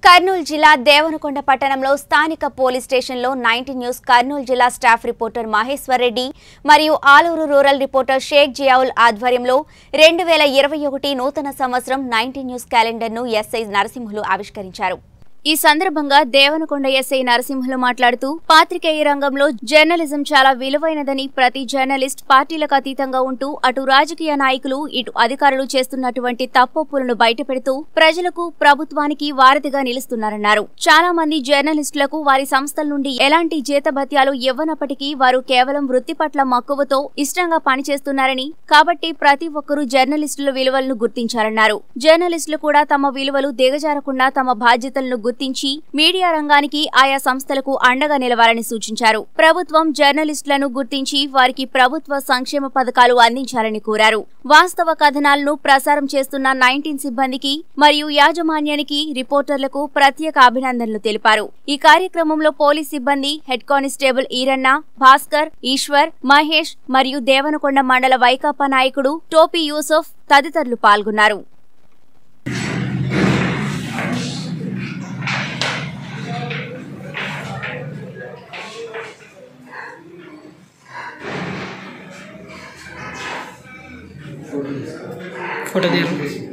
కర్నూలు జిల్లా దేవనకొండ పట్టణంలో స్థానిక పోలీస్ స్టేషన్లో నైన్టీ న్యూస్ కర్నూలు జిల్లా స్టాఫ్ రిపోర్టర్ మహేశ్వర్ రెడ్డి మరియు ఆలూరు రూరల్ రిపోర్టర్ షేక్ జియావుల్ ఆధ్వర్యంలో రెండు వేల ఇరవై ఒకటి నూతన సంవత్సరం నైన్టీ న్యూస్ క్యాలెండర్ను ఎస్ఐ నరసింహులు ఆవిష్కరించారు ఈ సందర్భంగా దేవనకొండ ఎస్ఐ నరసింహులు మాట్లాడుతూ పాత్రికేయ రంగంలో జర్నలిజం చాలా విలువైనదని ప్రతి జర్నలిస్ట్ పార్టీలకు అతీతంగా ఉంటూ అటు రాజకీయ నాయకులు ఇటు అధికారులు చేస్తున్నటువంటి తప్పొప్పులను బయటపెడుతూ ప్రజలకు ప్రభుత్వానికి వారధిగా నిలుస్తున్నారన్నారు చాలా మంది జర్నలిస్టులకు వారి సంస్థల నుండి ఎలాంటి జీతభత్యాలు ఇవ్వనప్పటికీ వారు కేవలం వృత్తి పట్ల మక్కువతో ఇష్టంగా పనిచేస్తున్నారని కాబట్టి ప్రతి ఒక్కరూ జర్నలిస్టుల విలువలను గుర్తించారన్నారు జర్నలిస్టులు కూడా తమ విలువలు దిగజారకుండా తమ బాధ్యతలను గుర్తించి మీడియా రంగానికి ఆయా సంస్థలకు అండగా నిలవాలని సూచించారు ప్రభుత్వం జర్నలిస్టులను గుర్తించి వారికి ప్రభుత్వ సంక్షేమ పథకాలు అందించాలని కోరారు వాస్తవ కథనాలను ప్రసారం చేస్తున్న నైన్టీన్ సిబ్బందికి మరియు యాజమాన్యానికి రిపోర్టర్లకు ప్రత్యేక అభినందనలు తెలిపారు ఈ కార్యక్రమంలో పోలీస్ సిబ్బంది హెడ్ కానిస్టేబుల్ ఈరన్న భాస్కర్ ఈశ్వర్ మహేష్ మరియు దేవనకొండ మండల వైకాపా నాయకుడు టోపీ యూసఫ్ తదితరులు పాల్గొన్నారు ఫోటో తీయాలి